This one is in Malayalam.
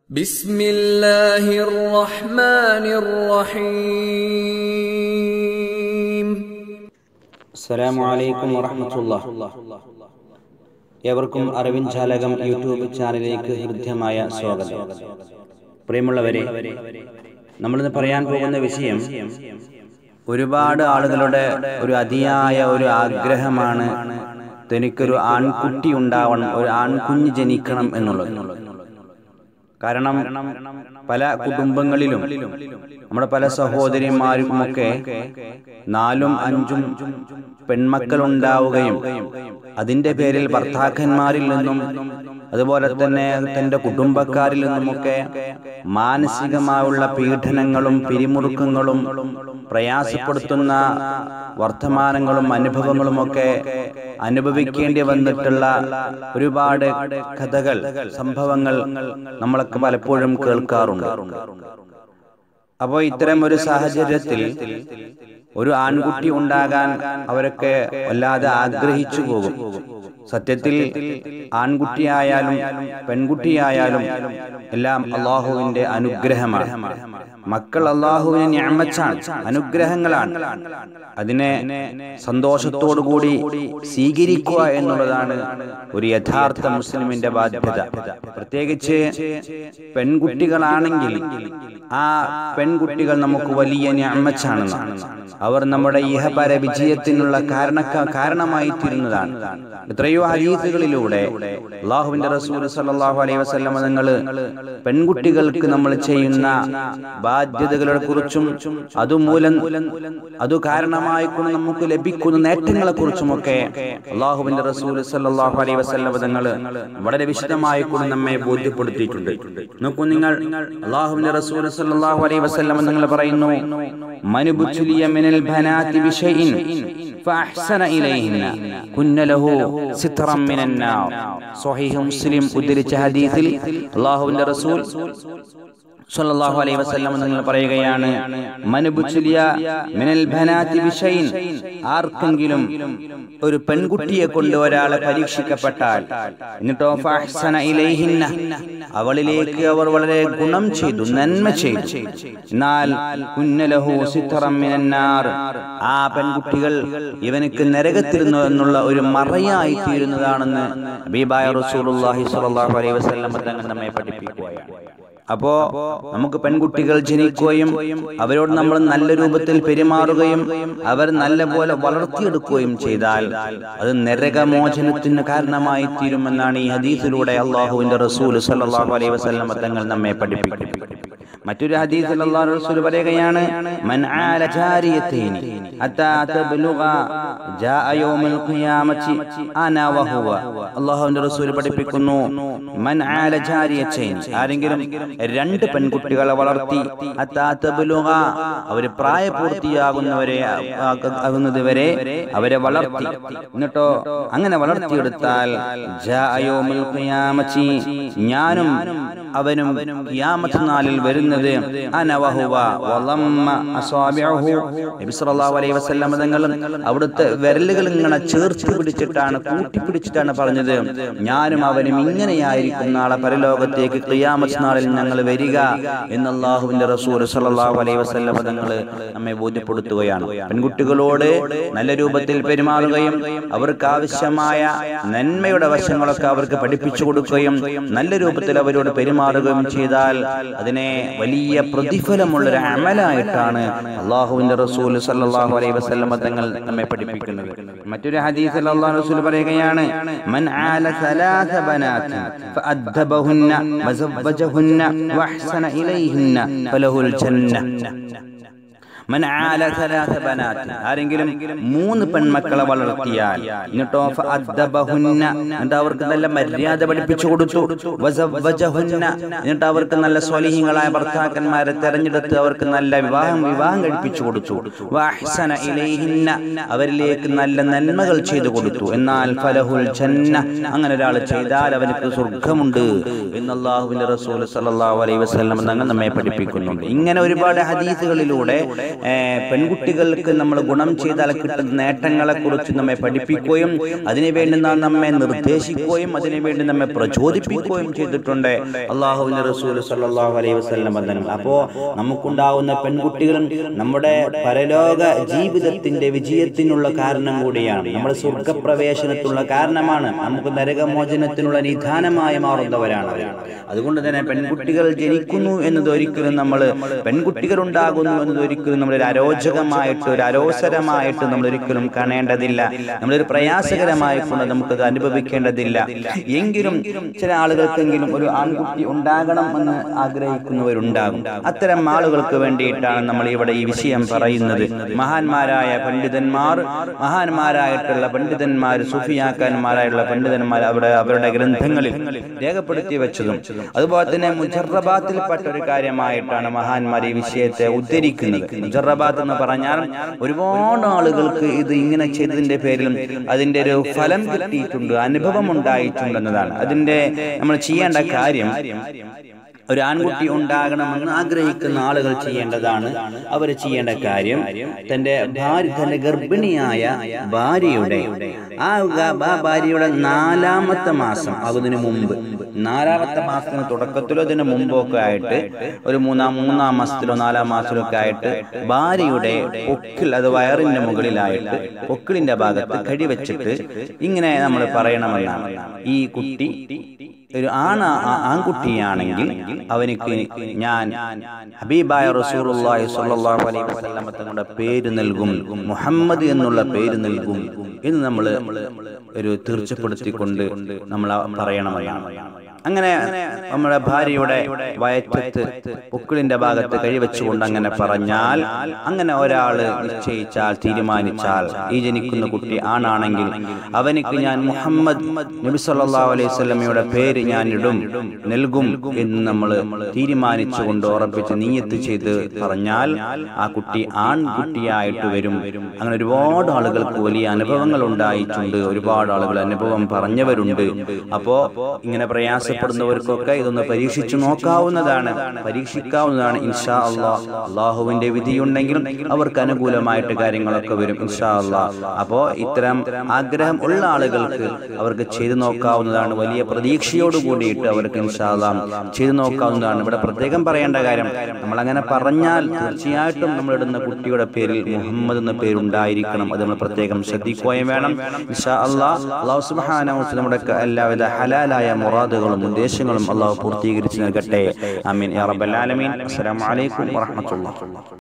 بسم الله الرحمن الرحيم അസ്സലാമു അലൈക്കും വറഹ്മത്തുള്ള ഏവർക്കും അറിവിൻ ജാലകം യൂട്യൂബ് ചാനലിലേക്ക് ഹൃദ്യമായ സ്വാഗതം പ്രിയമുള്ളവരെ നമ്മളിന്ന് പറയാൻ പോകുന്ന വിഷയം ഒരുപാട് ആളുകളുടെ ഒരു അതിയായ ഒരു ആഗ്രഹമാണ് തനിക്കൊരു ആൺകുട്ടി ഉണ്ടാവണം ഒരു ആൺകുഞ്ഞ് ജനിക്കണം എന്നുള്ളത് കാരണം പല കുടുംബങ്ങളിലും നമ്മുടെ പല സഹോദരിമാരുമൊക്കെ നാലും അഞ്ചും പെൺമക്കൾ ഉണ്ടാവുകയും അതിന്റെ പേരിൽ ഭർത്താക്കന്മാരിൽ നിന്നും അതുപോലെ തന്നെ തന്റെ കുടുംബക്കാരിൽ നിന്നുമൊക്കെ മാനസികമായുള്ള പീഡനങ്ങളും പിരിമുറുക്കങ്ങളും പ്രയാസപ്പെടുത്തുന്ന വർത്തമാനങ്ങളും അനുഭവങ്ങളുമൊക്കെ അനുഭവിക്കേണ്ടി വന്നിട്ടുള്ള ഒരുപാട് കഥകൾ സംഭവങ്ങൾ നമ്മളൊക്കെ പലപ്പോഴും കേൾക്കാറുണ്ട് അപ്പോൾ ഇത്തരം ഒരു സാഹചര്യത്തിൽ ഒരു ആൺകുട്ടി ഉണ്ടാകാൻ അവരൊക്കെ വല്ലാതെ ആഗ്രഹിച്ചു പോകും സത്യത്തിൽ ആൺകുട്ടിയായാലും പെൺകുട്ടിയായാലും എല്ലാം അള്ളാഹുവിന്റെ അനുഗ്രഹമാണ് മക്കൾ അള്ളാഹുവിനെ ഞാമച്ചാണ് അനുഗ്രഹങ്ങളാണ് അതിനെ സന്തോഷത്തോടുകൂടി സ്വീകരിക്കുക എന്നുള്ളതാണ് ഒരു യഥാർത്ഥ മുസ്ലിമിന്റെ ബാധ്യത പ്രത്യേകിച്ച് പെൺകുട്ടികളാണെങ്കിൽ ആ പെൺകുട്ടികൾ നമുക്ക് വലിയ ഞാമച്ചാണെന്നാണ് അവർ നമ്മുടെ ഇഹപര വിജയത്തിനുള്ള കാരണ കാരണമായി തീരുന്നതാണ് എത്രയോ ഹരീസുകളിലൂടെ അള്ളാഹുവിന്റെ റസൂൽ സല്ലല്ലാഹു അലൈഹി വസല്ലം നിങ്ങൾ പെൺകുട്ടികൾക്ക് നമ്മൾ ചെയ്യുന്ന ബാധ്യതകളെ കുറിച്ചും അതുമൂലം അത് കാരണമായിക്കൊണ്ട് നമുക്ക് ലഭിക്കുന്ന നേട്ടങ്ങളെ കുറിച്ചുമൊക്കെ അള്ളാഹുവിന്റെ റസൂൽ സല്ലല്ലാഹു അലൈഹി വസല്ലം തങ്ങൾ വളരെ വിശദമായി കൊണ്ട് നമ്മെ ബോധ്യപ്പെടുത്തിയിട്ടുണ്ട് നോക്കൂ നിങ്ങൾ അള്ളാഹുവിന്റെ റസൂൽ സല്ലല്ലാഹു അലൈഹി വസല്ലം നിങ്ങൾ പറയുന്നു മനുബുച്ചുലിയ മിനൽ ബനാതി ബിശൈഇൻ فأحسن إليهن كن له سترا من النار صحيح مسلم ഉദ്ധരിച്ച ഹദീസിൽ അള്ളാഹുവിന്റെ റസൂൽ സല്ലല്ലാഹു അലൈഹി വസല്ലം നിങ്ങൾ പറയുകയാണ് മനുബുച്ചുലിയ മിനൽ ബനാതി ബിശൈൻ ആർക്കെങ്കിലും ഒരു പെൺകുട്ടിയെ കൊണ്ട് ഒരാളെ പരീക്ഷിക്കപ്പെട്ടാൽ എന്നിട്ടോ ഫഅഹ്സന ഇലൈഹിന്ന അവളിലേക്ക് അവർ വളരെ ഗുണം ചെയ്തു നന്മ ചെയ്തു എന്നാൽ കുന്നലഹു സിത്തറം മിനന്നാർ ആ പെൺകുട്ടികൾ ഇവനക്ക് നരകത്തിരുന്നു എന്നുള്ള ഒരു മറയായി തീരുന്നതാണെന്ന് ഹബീബായ റസൂലുള്ളാഹി സ്വല്ലല്ലാഹു അലൈഹി വസല്ലം തങ്ങൾ നമ്മെ പഠിപ്പിക്കുകയാണ് അപ്പോ നമുക്ക് പെൺകുട്ടികൾ ജനിക്കുകയും അവരോട് നമ്മൾ നല്ല രൂപത്തിൽ പെരുമാറുകയും അവർ നല്ല പോലെ വളർത്തിയെടുക്കുകയും ചെയ്താൽ അത് നരകമോചനത്തിന് കാരണമായി തീരുമെന്നാണ് ഈ ഹദീസിലൂടെ അള്ളാഹുവിന്റെ റസൂൽ സല്ലല്ലാഹു അലൈഹി വസല്ലം തങ്ങൾ നമ്മെ പഠിപ്പിക്കുന്നത് മറ്റൊരു ഹദീസിൽ അള്ളാഹു റസൂൽ പറയുകയാണ് മൻ ആല ജാരിയത്തൈനി ഹത്താ തബ്ലുഗ ജാഅ യൗമൽ ഖിയാമത്തി അന വഹുവ അള്ളാഹുവിന്റെ റസൂൽ പഠിപ്പിക്കുന്നു മൻ ആല ജാരിയത്തൈനി ആരെങ്കിലും രണ്ട് പെൺകുട്ടികളെ വളർത്തി ഹത്താ തബ്ലുഗ അവർ പ്രായപൂർത്തിയാകുന്നവരെ ആകുന്നത് വരെ അവരെ വളർത്തി എന്നിട്ടോ അങ്ങനെ വളർത്തിയെടുത്താൽ ജാഅ യൗമൽ ഖിയാമത്തി ഞാനും അവനും ഖിയാമത്ത് നാളിൽ വരുന്നത് അനവഹുവ വളമ്മ അസ്വാബിഅഹു നബി സല്ലല്ലാഹു അലൈഹി വസല്ലം തങ്ങൾ അവിടുത്തെ വിരലുകൾ ഇങ്ങനെ ചേർത്ത് പിടിച്ചിട്ടാണ് കൂട്ടി പിടിച്ചിട്ടാണ് പറഞ്ഞത് ഞാനും അവനും ഇങ്ങനെയായിരിക്കും നാളെ പരലോകത്തേക്ക് ഖിയാമത്ത് നാളിൽ ഞങ്ങൾ വരിക എന്ന് അല്ലാഹുവിന്റെ റസൂൽ സല്ലല്ലാഹു അലൈഹി വസല്ലം തങ്ങൾ നമ്മെ ബോധ്യപ്പെടുത്തുകയാണ് പെൺകുട്ടികളോട് നല്ല രൂപത്തിൽ പെരുമാറുകയും അവർക്ക് ആവശ്യമായ നന്മയുടെ വശങ്ങളൊക്കെ അവർക്ക് പഠിപ്പിച്ചു കൊടുക്കുകയും നല്ല രൂപത്തിൽ അവരോട് പെരുമാറുകയും ചെയ്താൽ അതിനെ വലിയ പ്രതിഫലമുള്ള ഒരു അമലായിട്ടാണ് അള്ളാഹുവിന്റെ റസൂൽ സല്ലല്ലാഹു അലൈഹി വസല്ലം തങ്ങൾ നമ്മെ പഠിപ്പിക്കുന്നത് മറ്റൊരു ഹദീസിൽ അള്ളാഹു റസൂൽ പറയുകയാണ് മൻ ആല സലാസ ബനാത്ത് ഫഅദ്ദബഹുന്ന വസവ്വജഹുന്ന വഅഹ്സന ഇലൈഹിന്ന ഫലഹുൽ ജന്ന മൻ ആല സലാസ ബനാത്ത് ആരെങ്കിലും മൂന്ന് പെൺമക്കളെ വളർത്തിയാൽ എന്നിട്ടോ ഫഅദ്ദബഹുന്ന എന്നിട്ട് അവർക്ക് നല്ല മര്യാദ പഠിപ്പിച്ചു കൊടുത്തു വസവ്വജഹുന്ന എന്നിട്ട് അവർക്ക് നല്ല സ്വലീഹങ്ങളായ ഭർത്താക്കന്മാരെ തെരഞ്ഞെടുത്ത് അവർക്ക് നല്ല വിവാഹം വിവാഹം കഴിപ്പിച്ചു കൊടുത്തു വഅഹ്സന ഇലൈഹിന്ന അവരിലേക്ക് നല്ല നന്മകൾ ചെയ്തു കൊടുത്തു എന്നാൽ ഫലഹുൽ ജന്ന അങ്ങനെ ഒരാൾ ചെയ്താൽ അവനക്ക് സ്വർഗ്ഗമുണ്ട് എന്ന് അല്ലാഹുവിന്റെ റസൂൽ സല്ലല്ലാഹു അലൈഹി വസല്ലം തങ്ങൾ നമ്മെ പഠിപ്പിക്കുന്നുണ്ട് ഇങ്ങനെ ഒരുപാട് ഹദീസുകളിലൂടെ ഏഹ്, പെൺകുട്ടികൾക്ക് നമ്മൾ ഗുണം ചെയ്താൽ കിട്ടുന്ന നേട്ടങ്ങളെ കുറിച്ച് നമ്മെ പഠിപ്പിക്കുകയും അതിനുവേണ്ടി നാം നമ്മെ നിർദ്ദേശിക്കുകയും അതിനുവേണ്ടി നമ്മെ പ്രചോദിപ്പിക്കുകയും ചെയ്തിട്ടുണ്ട് അള്ളാഹുവിന്റെ റസൂൽ സല്ലല്ലാഹു അലൈഹി വസല്ലം വന്ദനം അപ്പോ നമുക്കുണ്ടാവുന്ന പെൺകുട്ടികളും നമ്മുടെ പരലോക ജീവിതത്തിന്റെ വിജയത്തിനുള്ള കാരണം കൂടിയാണ് നമ്മുടെ സ്വർഗപ്രവേശനത്തിനുള്ള കാരണമാണ് നമുക്ക് നരകമോചനത്തിനുള്ള നിധാനമായി മാറുന്നവരാണ് അവർ. അതുകൊണ്ട് തന്നെ പെൺകുട്ടികൾ ജനിക്കുന്നു എന്നത് ഒരിക്കലും നമ്മൾ പെൺകുട്ടികൾ ഉണ്ടാകുന്നു എന്നത് ഒരിക്കലും നമ്മൾ ഒരു അരോചകമായിട്ട് ഒരു അരോസരമായിട്ട് നമ്മൾ ഒരിക്കലും കാണേണ്ടതില്ല നമ്മളൊരു പ്രയാസകരമായി കൊണ്ട് നമുക്കത് അനുഭവിക്കേണ്ടതില്ല എങ്കിലും ചില ആളുകൾക്കെങ്കിലും ഒരു ആൺകുട്ടി ഉണ്ടാകണം എന്ന് ആഗ്രഹിക്കുന്നവരുണ്ടാകും അത്തരം ആളുകൾക്ക് വേണ്ടിയിട്ടാണ് നമ്മൾ ഇവിടെ ഈ വിഷയം പറയുന്നത് മഹാന്മാരായ പണ്ഡിതന്മാർ മഹാന്മാരായിട്ടുള്ള പണ്ഡിതന്മാർ സുഫിയാക്കന്മാരായുള്ള പണ്ഡിതന്മാർ അവിടെ അവരുടെ ഗ്രന്ഥങ്ങളിൽ രേഖപ്പെടുത്തി വെച്ചതും അതുപോലെ തന്നെ മുജറബാത്തിൽപ്പെട്ട ഒരു കാര്യമായിട്ടാണ് മഹാന്മാർ ഈ വിഷയത്തെ ഉദ്ധരിക്കുന്നത് മുജറബാത്ത് എന്ന് പറഞ്ഞാൽ ഒരുപാട് ആളുകൾക്ക് ഇത് ഇങ്ങനെ ചെയ്തതിന്റെ പേരിലും അതിന്റെ ഒരു ഫലം കിട്ടിയിട്ടുണ്ട് അനുഭവം ഉണ്ടായിട്ടുണ്ടെന്നതാണ് അതിന്റെ നമ്മൾ ചെയ്യേണ്ട കാര്യം ഒരു ആൺകുട്ടി ഉണ്ടാകണമെന്ന് ആഗ്രഹിക്കുന്ന ആളുകൾ ചെയ്യേണ്ടതാണ് അവർ ചെയ്യേണ്ട കാര്യം തന്റെ ഭാര്യ തന്റെ ഗർഭിണിയായ ഭാര്യയുടെ ആ ഗ- ആ ഭാര്യയുടെ നാലാമത്തെ മാസം ആകുന്നതിന് മുമ്പ് നാലാമത്തെ മാസത്തിന് തുടക്കത്തിലോ അതിന് മുമ്പൊക്കെ ആയിട്ട് ഒരു മൂന്നാം മൂന്നാം മാസത്തിലോ നാലാം മാസത്തിലോ ഒക്കെ ആയിട്ട് ഭാര്യയുടെ പൊക്കിൽ അത് വയറിന്റെ മുകളിലായിട്ട് പൊക്കിളിന്റെ ഭാഗത്ത് കടിവെച്ചിട്ട് ഇങ്ങനെ നമ്മൾ പറയണമെന്നാണ് ഈ കുട്ടി ഒരു ആണ ആ- ആൺകുട്ടിയാണെങ്കിൽ അവനിക്ക് ഞാൻ ഹബീബായ റസൂലുള്ളാഹി സ്വല്ലല്ലാഹു അലൈഹി വസല്ലം തങ്ങളുടെ പേര് നൽകും മുഹമ്മദ് എന്നുള്ള പേര് നൽകും എന്ന് നമ്മൾ ഒരു തീർച്ചപ്പെടുത്തിക്കൊണ്ട് നമ്മൾ പറയണമെന്നാണ് അങ്ങനെ നമ്മുടെ ഭാര്യയുടെ വയറ്റത്ത് പൊക്കിളിന്റെ ഭാഗത്ത് കഴിവെച്ചുകൊണ്ട് അങ്ങനെ പറഞ്ഞാൽ അങ്ങനെ ഒരാള് നിശ്ചയിച്ചാൽ തീരുമാനിച്ചാൽ ഈ ജനിക്കുന്ന കുട്ടി ആണാണെങ്കിൽ അവനിക്ക് ഞാൻ മുഹമ്മദ് നബി സല്ലല്ലാഹു അലൈഹി വസല്ലമയുടെ പേര് ഞാൻ ഇടും നൽകും എന്ന് നമ്മൾ തീരുമാനിച്ചുകൊണ്ട് ഉറപ്പിച്ച് നീയത്ത് ചെയ്ത് പറഞ്ഞാൽ ആ കുട്ടി ആൺകുട്ടിയായിട്ട് വരും അങ്ങനെ ഒരുപാട് ആളുകൾക്ക് വലിയ അനുഭവങ്ങൾ ഉണ്ടായിട്ടുണ്ട് ഒരുപാട് ആളുകൾ അനുഭവം പറഞ്ഞവരുണ്ട് അപ്പോ ഇങ്ങനെ പ്രയാസപ്പെടുന്നവർക്കൊക്കെ ഇതൊന്ന് പരീക്ഷിച്ചു നോക്കാവുന്നതാണ് പരീക്ഷിക്കാവുന്നതാണ് ഇൻഷാ അള്ളാഹ് അള്ളാഹുവിന്റെ വിധിയുണ്ടെങ്കിലും അവർക്ക് അനുകൂലമായിട്ട് കാര്യങ്ങളൊക്കെ വരും ഇൻഷാ അള്ളാഹ് അപ്പോ ഇത്തരം ആഗ്രഹം ഉള്ള ആളുകൾക്ക് അവർക്ക് ചെയ്തു നോക്കാവുന്നതാണ് വലിയ പ്രതീക്ഷയോട് കൂടിയിട്ട് അവർക്ക് ഇൻഷാ അള്ളാഹ് ചെയ്തു നോക്കാവുന്നതാണ് ഇവിടെ പ്രത്യേകം പറയേണ്ട കാര്യം നമ്മൾ അങ്ങനെ പറഞ്ഞാൽ തീർച്ചയായിട്ടും നമ്മളിടുന്ന കുട്ടിയുടെ പേരിൽ മുഹമ്മദ് എന്ന പേരുണ്ടായിരിക്കണം അത് നമ്മൾ പ്രത്യേകം ശ്രദ്ധിക്കുകയും വേണം ഇൻഷാ അള്ളാഹ് അള്ളാഹു സുബ്ഹാനഹു വ തആല നമ്മുടെ എല്ലാവിധ ഹലാലായ മുറാദുകളും ഉദ്ദേശങ്ങളും അള്ളാഹു പൂർത്തീകരിച്ച് നൽകട്ടെ ആമീൻ യാ റബ്ബൽ ആലമീൻ അസ്സലാമു അലൈക്കും വറഹ്മത്തുള്ളാഹി